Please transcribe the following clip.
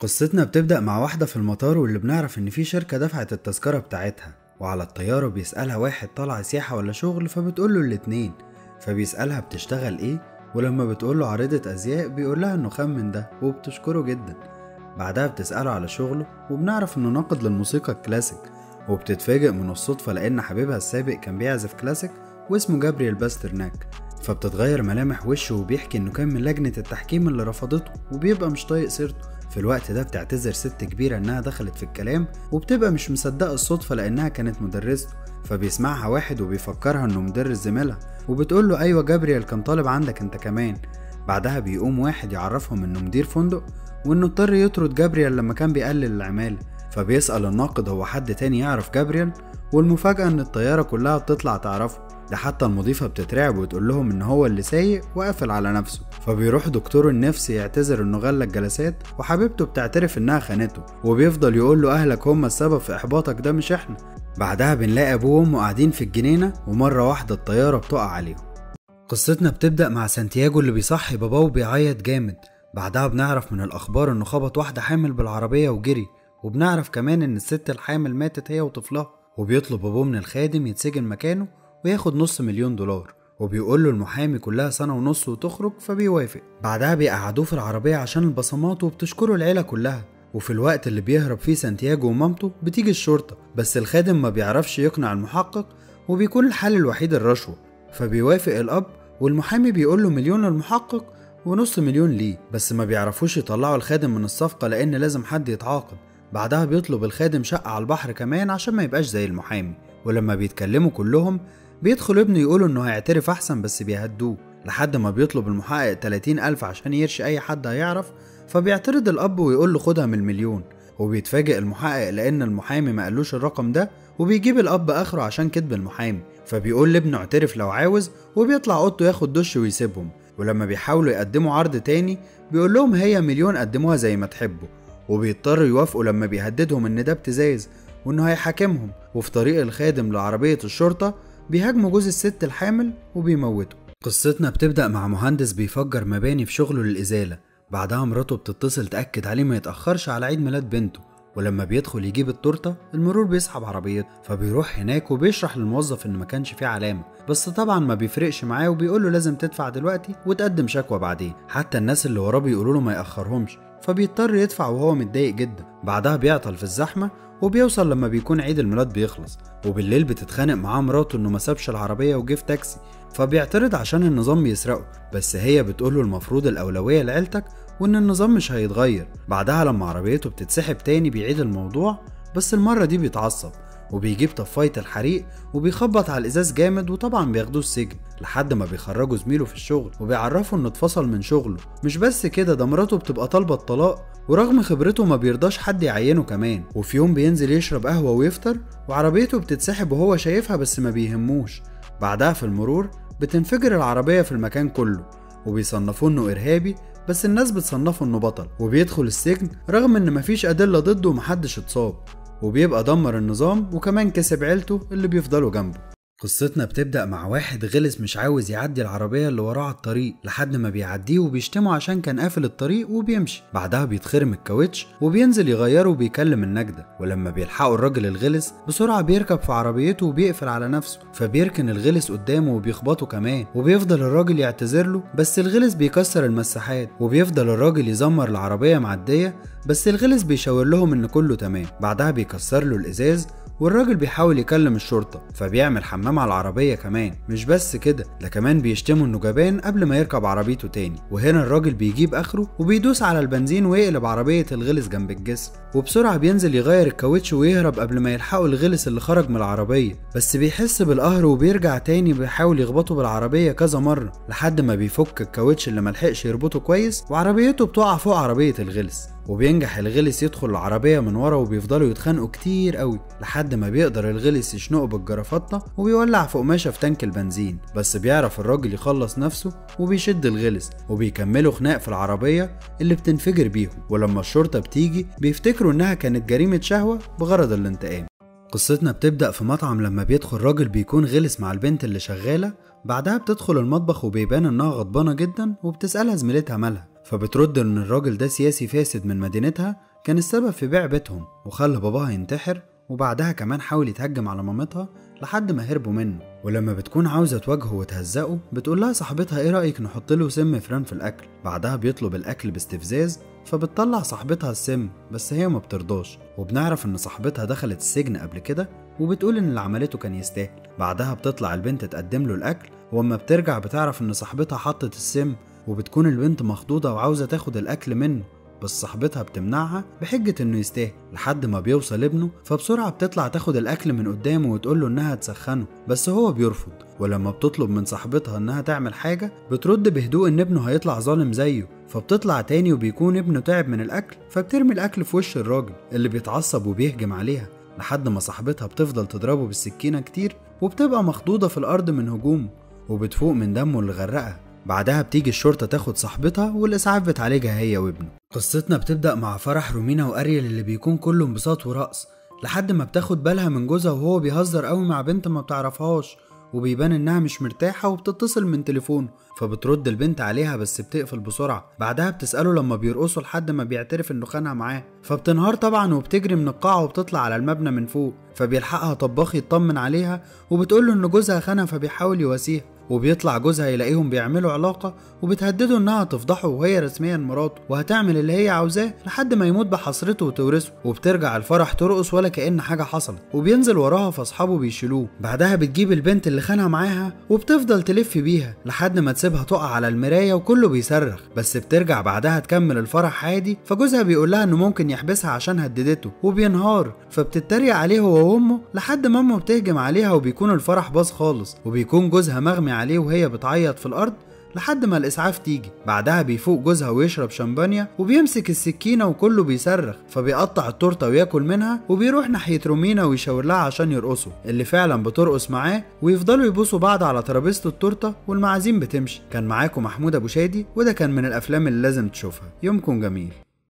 قصتنا بتبدأ مع واحدة في المطار واللي بنعرف إن في شركة دفعت التذكرة بتاعتها وعلى الطيارة بيسألها واحد طالع سياحة ولا شغل فبتقوله الاتنين فبيسألها بتشتغل إيه ولما بتقوله عارضة أزياء بيقولها إنه خمن ده وبتشكره جدا بعدها بتسأله على شغله وبنعرف إنه ناقد للموسيقى الكلاسيك وبتتفاجئ من الصدفة لأن حبيبها السابق كان بيعزف كلاسيك واسمه جابريel باسترناك فبتتغير ملامح وشه وبيحكي إنه كان من لجنة التحكيم اللي رفضته وبيبقى مش طايق سيرته في الوقت ده بتعتذر ست كبيرة إنها دخلت في الكلام وبتبقى مش مصدقة الصدفة لأنها كانت مدرسته فبيسمعها واحد وبيفكرها إنه مدرس زميلها وبتقول له أيوة جابريel كان طالب عندك أنت كمان بعدها بيقوم واحد يعرفهم إنه مدير فندق وإنه اضطر يطرد جابريel لما كان بيقلل العمالة فبيسأل الناقد هو حد تاني يعرف جابريel والمفاجأة إن الطيارة كلها بتطلع تعرفه ده حتى المضيفة بتترعب وتقول لهم إن هو اللي سايق وقافل على نفسه فبيروح دكتور النفس يعتذر إنه غلق جلسات وحبيبته بتعترف إنها خانته وبيفضل يقول له أهلك هم السبب في إحباطك ده مش إحنا بعدها بنلاقي أبوه وأمه قاعدين في الجنينة ومرة واحدة الطيارة بتقع عليهم قصتنا بتبدأ مع سانتياجو اللي بيصحي باباه وبيعيط جامد بعدها بنعرف من الأخبار إنه خبط واحدة حامل بالعربية وجري وبنعرف كمان إن الست الحامل ماتت هي وطفلها وبيطلب أبوه من الخادم يتسجن مكانه وياخد نص مليون دولار وبيقول له المحامي كلها سنة ونص وتخرج فبيوافق بعدها بيقعدوه في العربية عشان البصمات وبتشكره العيلة كلها وفي الوقت اللي بيهرب فيه سانتياجو ومامته بتيجي الشرطة بس الخادم ما بيعرفش يقنع المحقق وبيكون الحل الوحيد الرشوة فبيوافق الأب والمحامي بيقول له مليون للمحقق ونص مليون ليه بس ما بيعرفوش يطلعوا الخادم من الصفقة لأن لازم حد يتعاقب بعدها بيطلب الخادم شقة على البحر كمان عشان ما يبقاش زي المحامي ولما بيتكلموا كلهم بيدخل ابنه يقوله انه هيعترف احسن بس بيهدوه لحد ما بيطلب المحقق 30 ألف عشان يرشي أي حد هيعرف فبيعترض الأب ويقول له خدها من المليون وبيتفاجئ المحقق لأن المحامي ما قالوش الرقم ده وبيجيب الأب آخره عشان كذب المحامي فبيقول لابنه اعترف لو عاوز وبيطلع أوضته ياخد دش ويسيبهم ولما بيحاولوا يقدموا عرض تاني بيقول لهم هي مليون قدموها زي ما تحبوا وبيضطروا يوافقوا لما بيهددهم إن ده ابتزاز وإنه هيحاكمهم وفي طريق الخادم لعربية الشرطة بيهاجموا جوز الست الحامل وبيموتوا قصتنا بتبدأ مع مهندس بيفجر مباني في شغله للإزالة بعدها مراته بتتصل تأكد عليه ما يتأخرش على عيد ميلاد بنته ولما بيدخل يجيب التورته المرور بيسحب عربيته فبيروح هناك وبيشرح للموظف ان ما كانش فيه علامه بس طبعا ما بيفرقش معاه وبيقول له لازم تدفع دلوقتي وتقدم شكوى بعدين حتى الناس اللي وراه بيقولوا له ما ياخرهمش فبيضطر يدفع وهو متضايق جدا بعدها بيعطل في الزحمه وبيوصل لما بيكون عيد الميلاد بيخلص وبالليل بتتخانق معاه مراته انه ما سابش العربيه وجه في تاكسي فبيعترض عشان النظام بيسرقه بس هي بتقوله المفروض الاولويه لعيلتك وان النظام مش هيتغير بعدها لما عربيته بتتسحب تاني بيعيد الموضوع بس المره دي بيتعصب وبيجيب طفاية الحريق وبيخبط على الازاز جامد وطبعا بياخدوه السجن لحد ما بيخرجوا زميله في الشغل وبيعرفوا انه اتفصل من شغله مش بس كده ده مراته بتبقى طالبه الطلاق ورغم خبرته ما بيرضاش حد يعينه كمان وفي يوم بينزل يشرب قهوه ويفطر وعربيته بتتسحب وهو شايفها بس ما بيهموش بعدها في المرور بتنفجر العربيه في المكان كله وبيصنفوه انه ارهابي بس الناس بتصنفه انه بطل وبيدخل السجن رغم ان مفيش ادله ضده ومحدش اتصاب وبيبقى دمر النظام وكمان كسب عيلته اللي بيفضلوا جنبه قصتنا بتبدأ مع واحد غلس مش عاوز يعدي العربية اللي وراه على الطريق لحد ما بيعديه وبيشتمه عشان كان قافل الطريق وبيمشي بعدها بيتخرم الكاوتش وبينزل يغيره وبيكلم النجدة ولما بيلحقوا الراجل الغلس بسرعة بيركب في عربيته وبيقفل على نفسه فبيركن الغلس قدامه وبيخبطه كمان وبيفضل الراجل يعتذر له بس الغلس بيكسر المساحات وبيفضل الراجل يزمر العربية معدية بس الغلس بيشاور لهم ان كله تمام بعدها بيكسر له الازاز والراجل بيحاول يكلم الشرطة فبيعمل حمام على العربية كمان مش بس كده ده كمان بيشتموا انه جبان قبل ما يركب عربيته تاني وهنا الراجل بيجيب اخره وبيدوس على البنزين ويقلب عربية الغلس جنب الجسر وبسرعة بينزل يغير الكاوتش ويهرب قبل ما يلحقوا الغلس اللي خرج من العربية بس بيحس بالقهر وبيرجع تاني بيحاول يخبطه بالعربية كذا مرة لحد ما بيفك الكاوتش اللي ملحقش يربطه كويس وعربيته بتقع فوق عربية الغلس وبينجح الغلس يدخل العربية من ورا وبيفضلوا يتخانقوا كتير قوي لحد ما بيقدر الغلس يشنقه بالجرافطة وبيولع في قماشة في تانك البنزين بس بيعرف الراجل يخلص نفسه وبيشد الغلس وبيكملوا خناق في العربية اللي بتنفجر بيهم ولما الشرطة بتيجي بيفتكروا انها كانت جريمة شهوة بغرض الانتقام قصتنا بتبدأ في مطعم لما بيدخل راجل بيكون غلس مع البنت اللي شغالة بعدها بتدخل المطبخ وبيبان انها غضبانة جدا وبتسألها زميلتها مالها فبترد ان الراجل ده سياسي فاسد من مدينتها كان السبب في بيع بيتهم وخلى باباها ينتحر وبعدها كمان حاول يتهجم على مامتها لحد ما هربوا منه ولما بتكون عاوزة تواجهه وتهزقه بتقول لها صاحبتها ايه رأيك نحط له سم فران في الأكل بعدها بيطلب الأكل باستفزاز فبتطلع صاحبتها السم بس هي ما بترضاش وبنعرف ان صاحبتها دخلت السجن قبل كده وبتقول ان اللي عملته كان يستاهل بعدها بتطلع البنت تقدم له الأكل واما بترجع بتعرف ان صاحبتها حطت السم وبتكون البنت مخضوضة وعاوزة تاخد الأكل منه بس صاحبتها بتمنعها بحجة انه يستاهل لحد ما بيوصل ابنه فبسرعة بتطلع تاخد الأكل من قدامه وتقوله انها تسخنه بس هو بيرفض ولما بتطلب من صاحبتها انها تعمل حاجة بترد بهدوء ان ابنه هيطلع ظالم زيه فبتطلع تاني وبيكون ابنه تعب من الأكل فبترمي الأكل في وش الراجل اللي بيتعصب وبيهجم عليها لحد ما صاحبتها بتفضل تضربه بالسكينة كتير وبتبقى مخضوضة في الأرض من هجومه وبتفوق من دمه اللي غرقها بعدها بتيجي الشرطة تاخد صاحبتها والإسعاف بتعالجها هي وابنه قصتنا بتبدأ مع فرح رومينا وأريل اللي بيكون كله انبساط ورقص لحد ما بتاخد بالها من جوزها وهو بيهزر قوي مع بنت ما بتعرفهاش وبيبان انها مش مرتاحة وبتتصل من تليفونه فبترد البنت عليها بس بتقفل بسرعة بعدها بتسأله لما بيرقصوا لحد ما بيعترف انه خانها معاه فبتنهار طبعا وبتجري من القاعة وبتطلع على المبنى من فوق فبيلحقها طباخ يطمن عليها وبتقوله ان جوزها خانها فبيحاول يواسيها وبيطلع جوزها يلاقيهم بيعملوا علاقة وبتهدده انها تفضحه وهي رسميا مراته وهتعمل اللي هي عاوزاه لحد ما يموت بحسرته وتورثه وبترجع الفرح ترقص ولا كأن حاجة حصلت وبينزل وراها فاصحابه بيشيلوه بعدها بتجيب البنت اللي خانها معاها وبتفضل تلف بيها لحد ما تسيبها تقع على المراية وكله بيصرخ بس بترجع بعدها تكمل الفرح عادي فجوزها بيقول لها انه ممكن يحبسها عشان هددته وبينهار فبتتريق عليه هو وامه لحد ما امه بتهجم عليها وبيكون الفرح باظ خالص وبيكون جوزها مغمي عليه وهي بتعيط في الارض لحد ما الاسعاف تيجي بعدها بيفوق جوزها ويشرب شمبانيا وبيمسك السكينه وكله بيصرخ فبيقطع التورته وياكل منها وبيروح ناحيه رومينا ويشاور لها عشان يرقصوا اللي فعلا بترقص معاه ويفضلوا يبوسوا بعض على ترابيزه التورته والمعازيم بتمشي كان معاكم محمود ابو شادي وده كان من الافلام اللي لازم تشوفها يومكم جميل